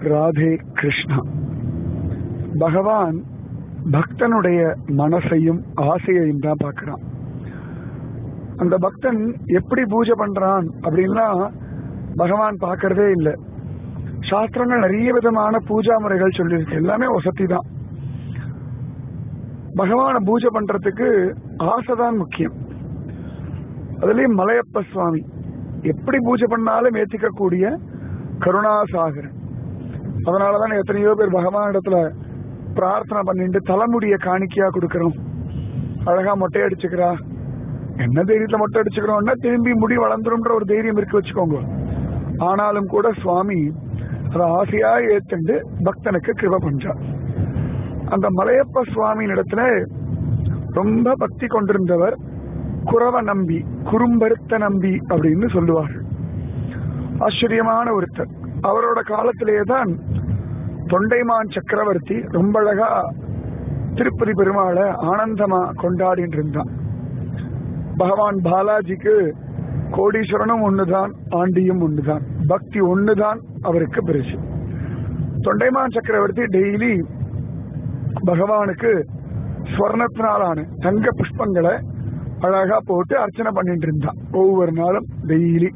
ராதே கிருஷ்ணா பகவான் பக்தனுடைய மனசையும் ஆசையையும் தான் பார்க்கிறான் அந்த பக்தன் எப்படி பூஜை பண்றான் அப்படின்னா பகவான் பார்க்கறதே இல்லை சாஸ்திரங்கள் நிறைய விதமான பூஜா முறைகள் சொல்லியிருக்கு எல்லாமே வசதி தான் பகவான பூஜை பண்றதுக்கு ஆசைதான் முக்கியம் அதுலயும் மலையப்ப சுவாமி எப்படி பூஜை பண்ணாலும் ஏத்திக்கக்கூடிய கருணாசாகரன் அதனாலதான் எத்தனையோ பேர் பகவான் இடத்துல பிரார்த்தனை பண்ணிட்டு தலைமுடிய காணிக்கையா கொடுக்கறோம் அழகா மொட்டை அடிச்சுக்கிறா என்ன தைரியத்துல மொட்டை அடிச்சுக்கிறோம்னா திரும்பி முடி வளர்ந்துரும்ன்ற ஒரு தைரியம் இருக்கு வச்சுக்கோங்க ஆனாலும் கூட சுவாமி அதை ஆசையா ஏத்துண்டு பக்தனுக்கு கிருப பண்றார் அந்த மலையப்ப சுவாமியின் இடத்துல ரொம்ப பக்தி கொண்டிருந்தவர் குறவ நம்பி குறும்பருத்த நம்பி அப்படின்னு சொல்லுவார்கள் ஆச்சரியமான ஒருத்தர் அவரோட காலத்திலேயே தான் தொண்டைமான் சக்கரவர்த்தி ரொம்ப அழகா திருப்பதி பெருமாளை ஆனந்தமா கொண்டாடிட்டு இருந்தான் பகவான் பாலாஜிக்கு கோடீஸ்வரனும் ஒண்ணுதான் ஆண்டியும் ஒண்ணுதான் பக்தி ஒண்ணுதான் அவருக்கு பெருசு தொண்டைமான் சக்கரவர்த்தி டெய்லி பகவானுக்கு ஸ்வர்ணத்தினாலான தங்க புஷ்பங்களை அழகா போட்டு அர்ச்சனை பண்ணிட்டு இருந்தான் ஒவ்வொரு நாளும் டெய்லி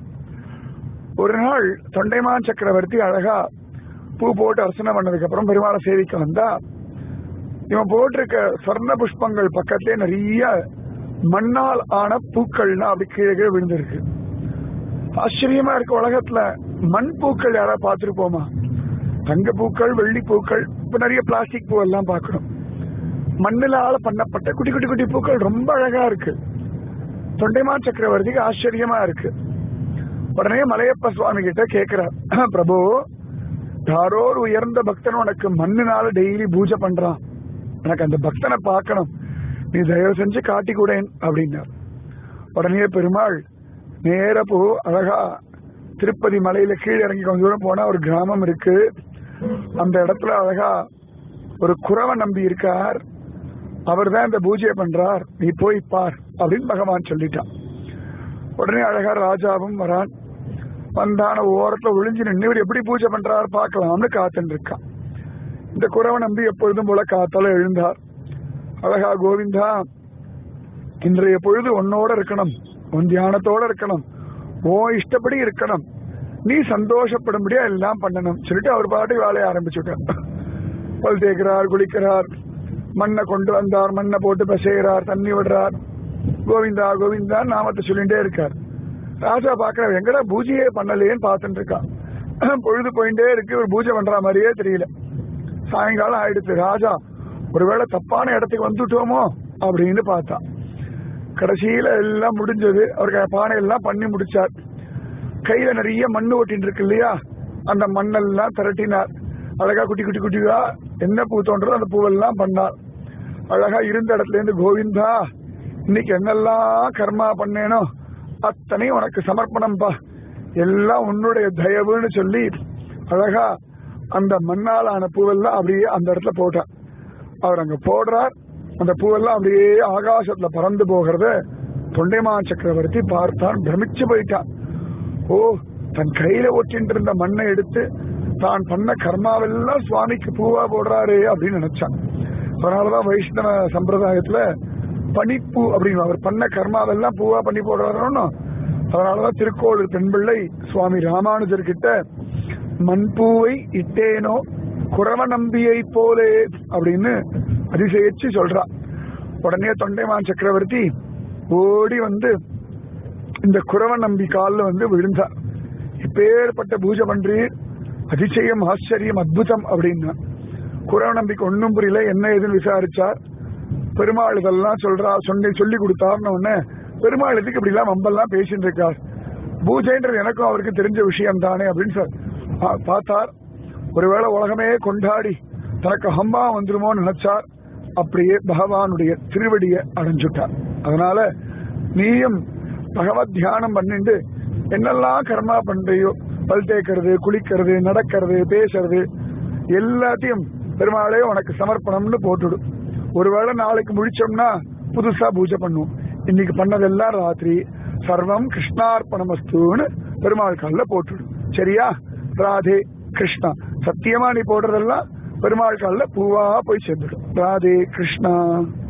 ஒரு நாள் தொண்டைமான் சக்கரவர்த்தி அழகா பூ போட்டு அர்ச்சனை பண்ணதுக்கு அப்புறம் பெருமாளை சேவிக்க வந்தா இவன் போட்டிருக்க சொர்ண புஷ்பங்கள் பக்கத்திலே நிறைய மண்ணால் ஆன பூக்கள்லாம் அப்படி கீழே விழுந்திருக்கு ஆச்சரியமா இருக்க உலகத்துல மண் பூக்கள் யாராவது பார்த்துருப்போமா தங்க பூக்கள் வெள்ளி பூக்கள் இப்ப நிறைய பிளாஸ்டிக் பூ எல்லாம் பார்க்கணும் மண்ணிலால பண்ணப்பட்ட குட்டி குட்டி குட்டி பூக்கள் ரொம்ப அழகா இருக்கு தொண்டைமான் சக்கரவர்த்திக்கு ஆச்சரியமா இருக்கு உடனே மலையப்ப சுவாமி கிட்ட கேக்குறார் பிரபு யாரோ ஒரு உயர்ந்த பக்தன் உனக்கு மண்ணினால டெய்லி பூஜை பண்றான் எனக்கு அந்த பக்தனை பார்க்கணும் நீ தயவு செஞ்சு காட்டி கூடேன் அப்படின்னார் உடனே பெருமாள் நேர போ அழகா திருப்பதி மலையில கீழே இறங்கி கொஞ்சம் தூரம் போனா ஒரு கிராமம் இருக்கு அந்த இடத்துல அழகா ஒரு குறவ நம்பி இருக்கார் அவர் தான் இந்த பூஜையை பண்றார் நீ போய் பார் அப்படின்னு பகவான் சொல்லிட்டான் உடனே அழகா ராஜாவும் வரான் வந்தான ஓரத்துல ஒளிஞ்சு நின்று இவர் எப்படி பூஜை பண்றாரு பார்க்கலாம்னு காத்துட்டு இருக்கான் இந்த குறவ நம்பி எப்பொழுதும் போல காத்தால எழுந்தார் அழகா கோவிந்தா இன்றைய பொழுது உன்னோட இருக்கணும் உன் தியானத்தோட இருக்கணும் ஓ இஷ்டப்படி இருக்கணும் நீ சந்தோஷப்படும்படியா எல்லாம் பண்ணணும் சொல்லிட்டு அவர் பாட்டு வேலையை ஆரம்பிச்சுட்டார் பல் தேய்க்கிறார் குளிக்கிறார் மண்ணை கொண்டு வந்தார் மண்ணை போட்டு பசைகிறார் தண்ணி விடுறார் கோவிந்தா கோவிந்தா நாமத்தை சொல்லிட்டே இருக்கார் ராஜா பாக்குற எங்கடா பூஜையே பண்ணலையேன்னு பார்த்துட்டு இருக்கான் பொழுது போயிட்டே இருக்கு ஒரு பூஜை பண்ற மாதிரியே தெரியல சாயங்காலம் ஆயிடுச்சு ராஜா ஒருவேளை தப்பான இடத்துக்கு வந்துட்டோமோ அப்படின்னு பார்த்தா கடைசியில எல்லாம் முடிஞ்சது அவருக்கு பானை எல்லாம் பண்ணி முடிச்சார் கையில நிறைய மண்ணு ஓட்டின்னு இருக்கு இல்லையா அந்த மண்ணெல்லாம் திரட்டினார் அழகா குட்டி குட்டி குட்டியா என்ன பூ தோன்றதோ அந்த பூவெல்லாம் பண்ணார் அழகா இருந்த இடத்துல இருந்து கோவிந்தா இன்னைக்கு என்னெல்லாம் கர்மா பண்ணேனோ அத்தனையும் உனக்கு சமர்ப்பணம்பா எல்லாம் உன்னுடைய தயவுன்னு சொல்லி அழகா அந்த மண்ணாலான பூவெல்லாம் அப்படியே அந்த இடத்துல போட்டார் அவர் அங்க போடுறார் அந்த பூவெல்லாம் அப்படியே ஆகாசத்துல பறந்து போகிறத தொண்டைமான் சக்கரவர்த்தி பார்த்தான் பிரமிச்சு போயிட்டான் ஓ தன் கையில ஒட்டிட்டு இருந்த மண்ணை எடுத்து தான் பண்ண கர்மாவெல்லாம் சுவாமிக்கு பூவா போடுறாரு அப்படின்னு நினைச்சான் அதனாலதான் வைஷ்ணவ சம்பிரதாயத்துல பனிப்பூ அப்படின்னு அவர் பண்ண கர்மாவெல்லாம் பூவா பண்ணி போடுறாருன்னு அதனாலதான் திருக்கோளூர் பெண்பிள்ளை சுவாமி ராமானுஜர் கிட்ட மண்பூவை இட்டேனோ குறவ நம்பியை போலே அப்படின்னு அதிசயிச்சு சொல்றா உடனே தொண்டைமான் சக்கரவர்த்தி ஓடி வந்து இந்த குறவ நம்பி காலில் வந்து விழுந்தா இப்பேற்பட்ட பூஜை பண்றீர் அதிசயம் ஆச்சரியம் அத்புதம் அப்படின்னா குறவ நம்பிக்கை ஒன்னும் புரியல என்ன ஏதுன்னு விசாரிச்சார் பெருமாள் இதெல்லாம் சொல்றா சொன்ன சொல்லி கொடுத்தாருன்னு உடனே பெருமாள் இதுக்கு இப்படி எல்லாம் மம்பெல்லாம் பேசிட்டு இருக்கார் பூஜைன்றது எனக்கும் அவருக்கு தெரிஞ்ச விஷயம் தானே அப்படின்னு சொல் பார்த்தார் ஒருவேளை உலகமே கொண்டாடி தனக்கு ஹம்பா வந்துருமோன்னு நினைச்சார் அப்படியே பகவானுடைய திருவடியை அடைஞ்சுட்டார் அதனால நீயும் பகவத் தியானம் பண்ணிட்டு என்னெல்லாம் கர்மா பண்றியோ பல் தேய்க்கிறது குளிக்கிறது நடக்கிறது பேசுறது எல்லாத்தையும் பெருமாளே உனக்கு சமர்ப்பணம்னு போட்டுடும் ஒருவேளை நாளைக்கு முடிச்சோம்னா புதுசா பூஜை பண்ணுவோம் இன்னைக்கு பண்ணதெல்லாம் ராத்திரி சர்வம் கிருஷ்ணார்ப்பணமஸ்துன்னு பெருமாள் காலில் போட்டுடும் சரியா ராதே கிருஷ்ணா சத்தியமா நீ போடுறதெல்லாம் பெருமாள் காலில் பூவா போய் சேர்ந்துடும் ராதே கிருஷ்ணா